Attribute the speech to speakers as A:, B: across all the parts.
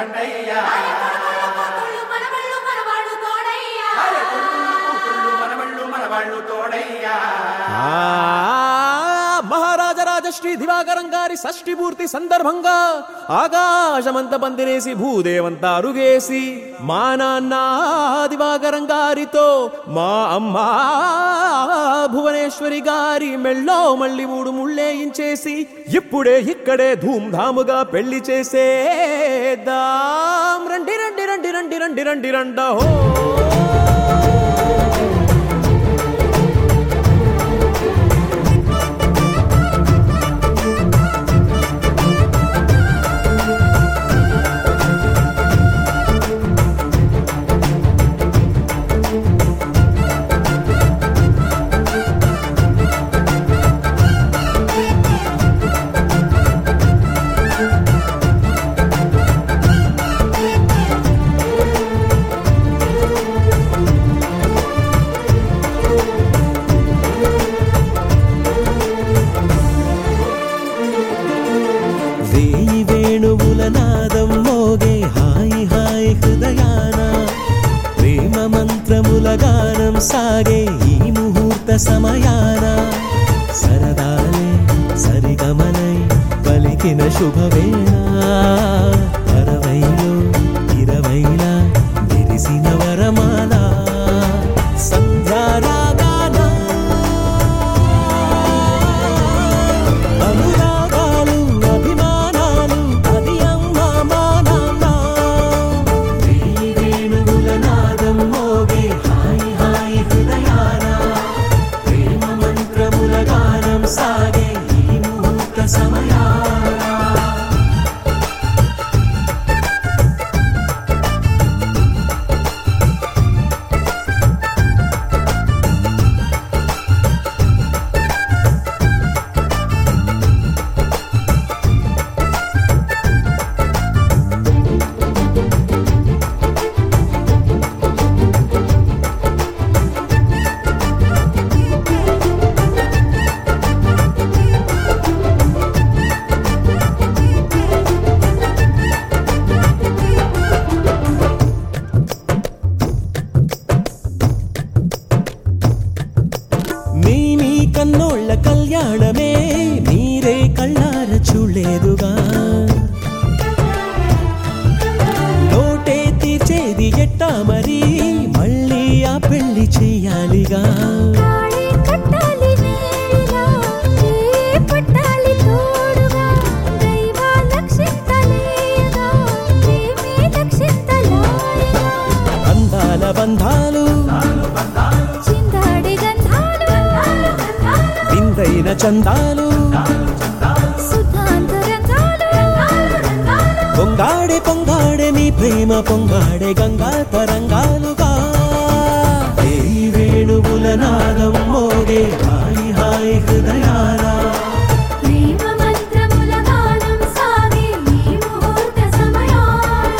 A: రండయ్యా
B: కొడుకులు మనవళ్ళు మనవాళ్ళు తోడయ్యా
A: అరే కొడుకులు కూతుళ్ళు మనవళ్ళు మనవాళ్ళు తోడయ్యా
C: ఆ మహారాజరాజ శ్రీ దివాకరం గారి షష్ఠి పూర్తి సందర్భంగా ఆకాశమంత పందిరేసి భూదేవంతా అరుగేసి మా నాన్న దివాకరం గారితో మా అమ్మ భువనేశ్వరి గారి మెళ్ళో మళ్ళీ మూడు ముళ్ళేయించేసి ఇప్పుడే ఇక్కడే ధూమ్ధాముగా పెళ్లి చేసేద్దాం రండి రండి రండి రండి రండి రండి రండో
D: వేయి వేణువుల నాదం మోగే హాయి హాయి హృదయాన ప్రేమ మంత్రముల గానం సాగే ఈ ముహూర్త సమయాన సరదాలే సరిగమలై పలికిన శుభవేళ అరవైలో ఇరవైలా విరిసిన వరమాల సంధ్యారాగాన అనురాగాలు అభిమానాలు అది అమ్మా మా నాన్న వేయి వేణువుల నాదం మోగే హాయి హాయి హృదయాన ప్రేమ మంత్రముల గానం సాగే ఈ ముహూర్త సమయాన మీ మీ కన్నోళ్ళ కళ్యాణమే మీరే కళ్ళార చూడలేదుగా నోటే తీర్చేది ఎట్టా మరి మళ్ళీ ఆ పెళ్లి చెయ్యాలిగా
B: తాళి కట్టాలి నేరుగా ఏ పట్టాలి తోడుగా దైవ లక్షింతలేయగా ప్రేమే లక్షింతలాయగా
D: అందాల బంధాలు
B: చిందాడి గంధాలు
D: విందైన చందాలు
B: సుధాంతరంగాలు
D: పొంగాడే పొంగాడే మీ ప్రేమ పొంగాడే గంగా తరంగాలుగా ఏ వేణువుల నాదం మోగే హాయి హాయి హృదయారా
B: ప్రేమ మంత్రముల గానం సాగే ఈ ముహూర్త సమయాన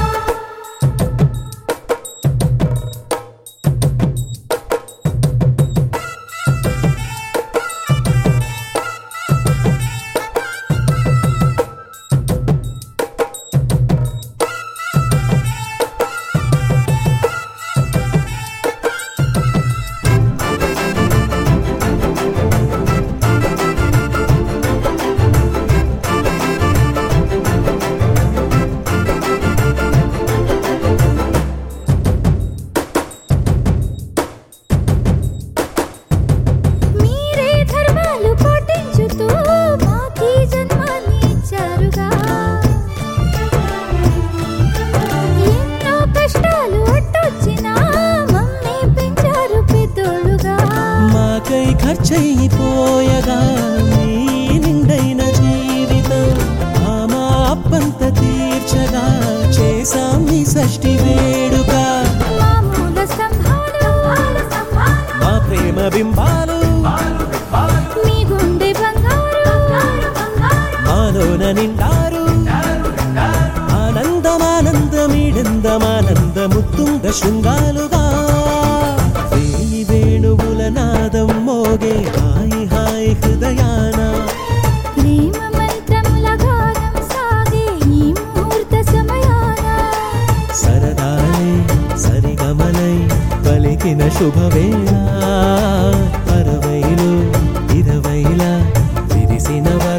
B: మీరే ధర్మాలు పాటించుతూ మాకీ జన్మాన్ని ఇచ్చారుగా ఎన్నో కష్టాలు అట్టొచ్చినా మమ్మీ పెంచారు పెద్దోళ్ళుగా
D: మాకై ఖర్చయిపోయగా నీ నిండైన జీవితం ఆ మా అప్పంత తీర్చగా చేశాం నీ షష్ఠి వేడుక
B: మామూల స్తంభాలు
D: మా ప్రేమ బింబాలు
B: మీ గుండె బంగారు
D: మాలోన నిండారు ఆనందమానందమీడందమానంద ముత్తుంగ శృంగాలుగా వేయి వేణువుల నాదం మోగే హాయి హాయి హృదయాన
B: ప్రేమ మంత్రముల గానం సాగే ఈ ముహూర్త సమయాన
D: చేసిన